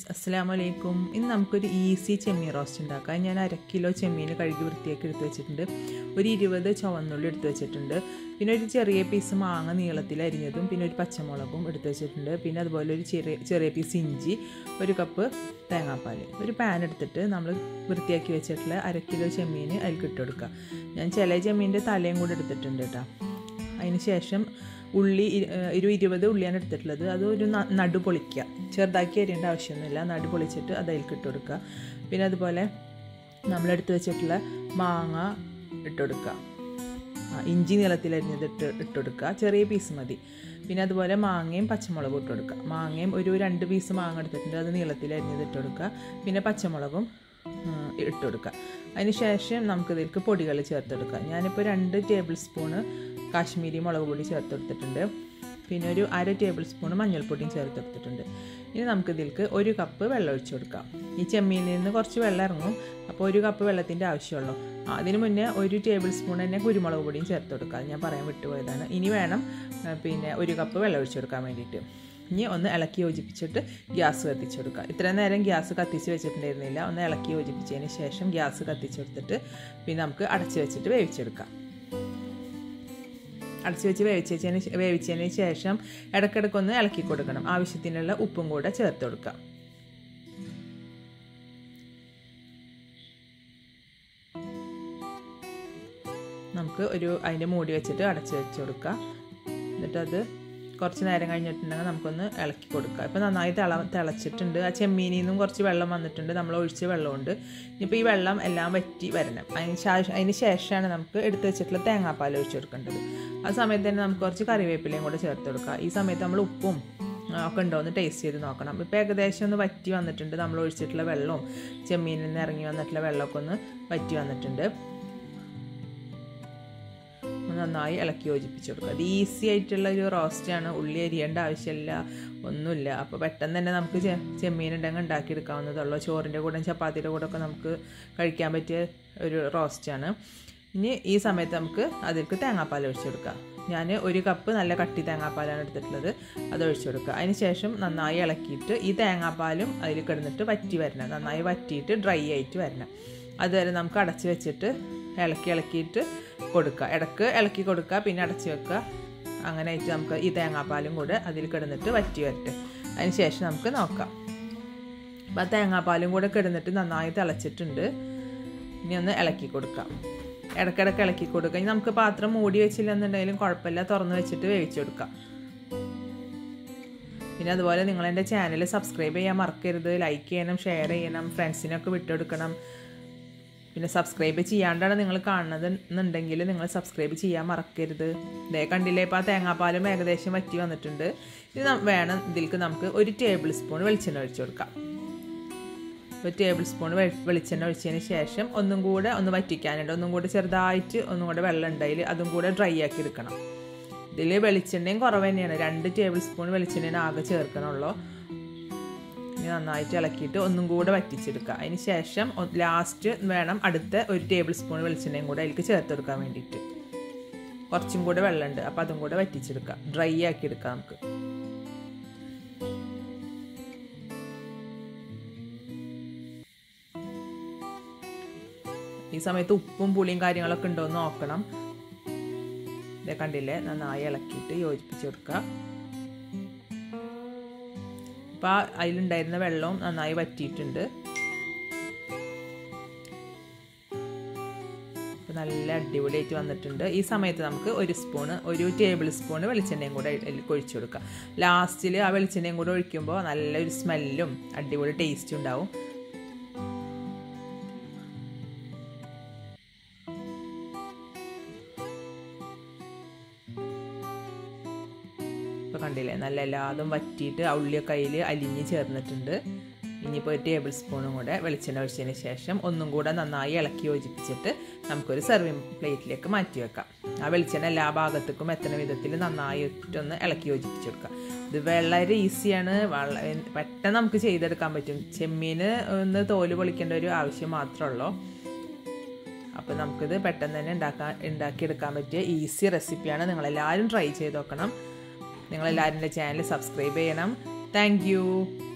friends അസ്സലാമു അലൈക്കും ഇന്ന് നമുക്കൊരു ഈസി ചെമ്മീൻ റോസ്റ്റ് ഉണ്ടാക്കാം ഞാൻ അര കിലോ ചെമ്മീൻ കഴുകി വൃത്തിയാക്കി എടുത്ത് വെച്ചിട്ടുണ്ട് ഒരു ഇരുപത് ചുവന്നുള്ളി എടുത്ത് വെച്ചിട്ടുണ്ട് പിന്നെ ഒരു ചെറിയ പീസ് മാങ്ങ നീളത്തിൽ അരിഞ്ഞതും പിന്നെ ഒരു പച്ചമുളകും എടുത്ത് വെച്ചിട്ടുണ്ട് പിന്നെ അതുപോലെ ഒരു ചെറിയ ചെറിയ പീസ് ഇഞ്ചി ഒരു കപ്പ് തേങ്ങാപ്പാൽ ഒരു പാൻ എടുത്തിട്ട് നമ്മൾ വൃത്തിയാക്കി വെച്ചിട്ടുള്ള അര കിലോ ചെമ്മീൻ അതിൽ ഇട്ട് കൊടുക്കുക ഞാൻ ചില ചെമ്മീൻ്റെ തലയും കൂടെ എടുത്തിട്ടുണ്ട് കേട്ടോ അതിന് ശേഷം ഉള്ളി ഇ- ഏഹ് ഒരു ഇരുപത് ഉള്ളിയാണ് എടുത്തിട്ടുള്ളത് അത് ഒരു ന- നടു പൊളിക്കുക ചെറുതാക്കി അരിയേണ്ട ആവശ്യമൊന്നുമില്ല നടു പൊളിച്ചിട്ട് അത് അതിലേക്ക് ഇട്ട് കൊടുക്കുക പിന്നെ അതുപോലെ നമ്മളെടുത്ത് വെച്ചിട്ടുള്ള മാങ്ങ ഇട്ട് കൊടുക്കുക ആ, ഇഞ്ചി നീളത്തിൽ അരിഞ്ഞത് ഇട്ട് ഇട്ട് കൊടുക്കുക ചെറിയ പീസ് മതി പിന്നെ അതുപോലെ മാങ്ങയും പച്ചമുളകും ഇട്ട് കൊടുക്കുക മാങ്ങയും ഒരു രണ്ട് പീസ് മാങ്ങ എടുത്തിട്ടുണ്ട് അത് നീളത്തിൽ അരിഞ്ഞത് ഇട്ട് കൊടുക്കുക പിന്നെ പച്ചമുളകും ആ, ഇട്ട് കൊടുക്കുക അതിന് ശേഷം നമുക്കിതിലേക്ക് പൊടികൾ ചേർത്തെടുക്കുക ഞാനിപ്പോൾ രണ്ട് ടേബിൾ സ്പൂണ് കാശ്മീരി മുളക് പൊടി ചേർത്തെടുത്തിട്ടുണ്ട് പിന്നെ ഒരു അര ടേബിൾ സ്പൂൺ മഞ്ഞൾപ്പൊടിയും ചേർത്തെടുത്തിട്ടുണ്ട് ഇനി നമുക്കിതിലേക്ക് ഒരു കപ്പ് വെള്ളം ഒഴിച്ചു കൊടുക്കാം ഈ ചെമ്മീനിൽ നിന്ന് കുറച്ച് വെള്ളം ഇറങ്ങും അപ്പോൾ ഒരു കപ്പ് വെള്ളത്തിൻ്റെ ആവശ്യമുള്ളൂ ആ, അതിന് മുന്നേ ഒരു ടേബിൾ സ്പൂൺ തന്നെ കുരുമുളക് പൊടിയും ചേർത്ത് കൊടുക്കുക അത് ഞാൻ പറയാൻ വിട്ടുപോയതാണ് ഇനി വേണം ആ, പിന്നെ ഒരു കപ്പ് വെള്ളം ഒഴിച്ചു കൊടുക്കാൻ വേണ്ടിയിട്ട് ഇനി ഒന്ന് ഇളക്കി യോജിപ്പിച്ചിട്ട് ഗ്യാസ് കത്തിച്ചു കൊടുക്കുക ഇത്രയും നേരം ഗ്യാസ് കത്തിച്ച് വെച്ചിട്ടുണ്ടായിരുന്നില്ല ഒന്ന് ഇളക്കി യോജിപ്പിച്ചതിന് ശേഷം ഗ്യാസ് കത്തിച്ച് കൊടുത്തിട്ട് പിന്നെ നമുക്ക് അടച്ച് വെച്ചിട്ട് വേവിച്ചെടുക്കാം അടച്ച് വെച്ച് വേവിച്ചതിന് ശേ- വേവിച്ചതിന് ശേഷം ഇടയ്ക്കിടയ്ക്കൊന്ന് ഇളക്കി കൊടുക്കണം ആവശ്യത്തിനുള്ള ഉപ്പും കൂടെ ചേർത്ത് കൊടുക്കാം നമുക്ക് ഒരു അതിൻ്റെ മൂടി വെച്ചിട്ട് അടച്ച് വെച്ച് കൊടുക്കുക എന്നിട്ടത് കുറച്ച് നേരം കഴിഞ്ഞിട്ടുണ്ടെങ്കിൽ നമുക്കൊന്ന് ഇളക്കി കൊടുക്കുക ഇപ്പോൾ നന്നായി തിള തിളച്ചിട്ടുണ്ട് ആ ചെമ്മീനിൽ നിന്നും കുറച്ച് വെള്ളം വന്നിട്ടുണ്ട് നമ്മൾ ഒഴിച്ച വെള്ളമുണ്ട് ഇനിയിപ്പോൾ ഈ വെള്ളം എല്ലാം വറ്റി വരണം അതിന് ശേഷം അതിന് ശേഷമാണ് നമുക്ക് എടുത്ത് വെച്ചിട്ടുള്ള തേങ്ങാപ്പാൽ ഒഴിച്ച് കൊടുക്കേണ്ടത് ആ സമയത്ത് തന്നെ നമുക്ക് കുറച്ച് കറിവേപ്പിലയും കൂടെ ചേർത്ത് കൊടുക്കുക ഈ സമയത്ത് നമ്മൾ ഉപ്പും ആ, ഒക്കെ ഉണ്ടോ എന്ന് ടേസ്റ്റ് ചെയ്ത് നോക്കണം ഇപ്പോൾ ഏകദേശം ഒന്ന് വറ്റി വന്നിട്ടുണ്ട് നമ്മൾ ഒഴിച്ചിട്ടുള്ള വെള്ളവും ചെമ്മീനിൽ നിന്ന് ഇറങ്ങി വന്നിട്ടുള്ള വെള്ളമൊക്കെ ഒന്ന് വറ്റി വന്നിട്ടുണ്ട് ഒന്ന് നന്നായി ഇളക്കി യോജിപ്പിച്ച് കൊടുക്കുക അത് ഈസി ആയിട്ടുള്ള ഒരു റോസ്റ്റാണ് ഉള്ളി അരിയേണ്ട ആവശ്യമില്ല ഒന്നുമില്ല അപ്പോൾ പെട്ടെന്ന് തന്നെ നമുക്ക് ചെ ചെമ്മീൻ ഉണ്ടെങ്കിൽ ഉണ്ടാക്കിയെടുക്കാവുന്നതുള്ളൂ ചോറിൻ്റെ കൂടെ ചപ്പാത്തിയുടെ കൂടെ ഒക്കെ നമുക്ക് കഴിക്കാൻ പറ്റിയ ഒരു റോസ്റ്റാണ് ഇനി ഈ സമയത്ത് നമുക്ക് അതിലേക്ക് തേങ്ങാപ്പാൽ ഒഴിച്ചു കൊടുക്കാം ഞാൻ ഒരു കപ്പ് നല്ല കട്ടി തേങ്ങാപ്പാലാണ് എടുത്തിട്ടുള്ളത് അത് ഒഴിച്ചു കൊടുക്കുക അതിന് ശേഷം നന്നായി ഇളക്കിയിട്ട് ഈ തേങ്ങാപ്പാലും അതിൽ കിടന്നിട്ട് വറ്റി വരണം നന്നായി വറ്റിയിട്ട് ഡ്രൈ ആയിട്ട് വരണം അതുവരെ നമുക്ക് അടച്ച് വെച്ചിട്ട് ഇളക്കി ഇളക്കിയിട്ട് കൊടുക്കുക ഇടക്ക് ഇളക്കി കൊടുക്കുക പിന്നെ അടച്ച് വെക്കുക അങ്ങനെ ആയിട്ട് നമുക്ക് ഈ തേങ്ങാപ്പാലും കൂടെ അതിൽ കിടന്നിട്ട് വറ്റി വരട്ടെ അതിന് ശേഷം നമുക്ക് നോക്കാം അപ്പോൾ ആ തേങ്ങാപ്പാലും കൂടെ കിടന്നിട്ട് നന്നായി തിളച്ചിട്ടുണ്ട് ഇനി ഒന്ന് ഇളക്കി കൊടുക്കാം ഇടയ്ക്കിടയ്ക്ക് ഇളക്കി കൊടുക്കുക ഇനി നമുക്ക് പാത്രം മൂടി വെച്ചില്ലെന്നുണ്ടെങ്കിലും കുഴപ്പമില്ല തുറന്ന് വെച്ചിട്ട് വേവിച്ച് കൊടുക്കാം പിന്നെ അതുപോലെ നിങ്ങൾ എൻ്റെ ചാനൽ സബ്സ്ക്രൈബ് ചെയ്യാൻ മറക്കരുത് ലൈക്ക് ചെയ്യണം ഷെയർ ചെയ്യണം ഫ്രണ്ട്സിനൊക്കെ വിട്ടുകൊടുക്കണം പിന്നെ സബ്സ്ക്രൈബ് ചെയ്യാണ്ടാണ് നിങ്ങൾ കാണുന്നത് എന്നുണ്ടെങ്കിൽ നിങ്ങൾ സബ്സ്ക്രൈബ് ചെയ്യാൻ മറക്കരുത് ഇതേ കണ്ടില്ലേ ഇപ്പോൾ ആ തേങ്ങാപ്പാലും ഏകദേശം വറ്റി വന്നിട്ടുണ്ട് ഇത് നം- വേണം ഇതിലേക്ക് നമുക്ക് ഒരു ടേബിൾ സ്പൂൺ വെളിച്ചെണ്ണ ഒഴിച്ചു കൊടുക്കാം ഒരു ടേബിൾ സ്പൂൺ വെളിച്ചെണ്ണ ഒഴിച്ചതിന് ശേഷം ഒന്നും കൂടെ ഒന്ന് വറ്റിക്കാനുണ്ട് ഒന്നും കൂടെ ചെറുതായിട്ട് ഒന്നും കൂടെ വെള്ളം ഉണ്ടായിൽ അതും കൂടെ ഡ്രൈ ആക്കി എടുക്കണം ഇതിൽ വെളിച്ചെണ്ണയും കുറവ് തന്നെയാണ് രണ്ട് ടേബിൾ സ്പൂൺ വെളിച്ചെണ്ണയാണ് ആകെ ചേർക്കണുള്ളൂ ഇനി നന്നായിട്ട് ഇളക്കിയിട്ട് ഒന്നും കൂടെ വറ്റിച്ചെടുക്കുക അതിന് ശേഷം ലാസ്റ്റ് വേണം അടുത്ത ഒരു ടേബിൾ സ്പൂൺ വെളിച്ചെണ്ണയും കൂടെ അതിലേക്ക് ചേർത്ത് കൊടുക്കാൻ വേണ്ടിയിട്ട് കുറച്ചും കൂടെ വെള്ളമുണ്ട് അപ്പോൾ അതും കൂടെ വറ്റിച്ചെടുക്കുക ഡ്രൈ ആക്കി എടുക്കാം നമുക്ക് ഈ സമയത്ത് ഉപ്പും പുളിയും കാര്യങ്ങളൊക്കെ ഉണ്ടോ എന്ന് നോക്കണം ഇതേ കണ്ടില്ലേ നന്നായി ഇളക്കിയിട്ട് യോജിപ്പിച്ച് കൊടുക്കുക അപ്പോൾ അതിലുണ്ടായിരുന്ന വെള്ളവും നന്നായി വറ്റിയിട്ടുണ്ട് അപ്പോൾ നല്ല അടിപൊളിയായിട്ട് വന്നിട്ടുണ്ട് ഈ സമയത്ത് നമുക്ക് ഒരു സ്പൂണ് ഒരു ടേബിൾ സ്പൂണ് വെളിച്ചെണ്ണയും കൂടെ അതിലേക്ക് ഒഴിച്ചു കൊടുക്കുക ലാസ്റ്റിൽ ആ വെളിച്ചെണ്ണയും കൂടെ ഒഴിക്കുമ്പോൾ നല്ലൊരു സ്മെല്ലും അടിപൊളി ടേസ്റ്റും ഉണ്ടാവും ഇപ്പോൾ കണ്ടില്ലേ നല്ല എല്ലാതും വറ്റിയിട്ട് ആ ഉള്ളിയൊക്കെ അതിൽ അലിഞ്ഞ് ചേർന്നിട്ടുണ്ട് ഇനിയിപ്പോൾ ഒരു ടേബിൾ സ്പൂണും കൂടെ വെളിച്ചെണ്ണ ഒഴിച്ചതിന് ശേഷം ഒന്നും കൂടെ നന്നായി ഇളക്കി യോജിപ്പിച്ചിട്ട് നമുക്കൊരു സെർവിങ് പ്ലേറ്റിലേക്ക് മാറ്റി വെക്കാം ആ വെളിച്ചെണ്ണ എല്ലാ ഭാഗത്തേക്കും എത്തുന്ന വിധത്തിൽ നന്നായിട്ടൊന്ന് ഇളക്കി യോജിപ്പിച്ച് കൊടുക്കാം ഇത് വളരെ ഈസിയാണ് വള പെട്ടെന്ന് നമുക്ക് ചെയ്തെടുക്കാൻ പറ്റും ചെമ്മീന് ഒന്ന് തോല് പൊളിക്കേണ്ട ഒരു ആവശ്യം മാത്രമേ ഉള്ളൂ അപ്പോൾ നമുക്കിത് പെട്ടെന്ന് തന്നെ ഉണ്ടാക്കാൻ ഉണ്ടാക്കിയെടുക്കാൻ പറ്റിയ ഈസി റെസിപ്പിയാണ് നിങ്ങളെല്ലാവരും ട്രൈ ചെയ്ത് നോക്കണം നിങ്ങളെല്ലാവരും എൻ്റെ ചാനൽ സബ്സ്ക്രൈബ് ചെയ്യണം താങ്ക്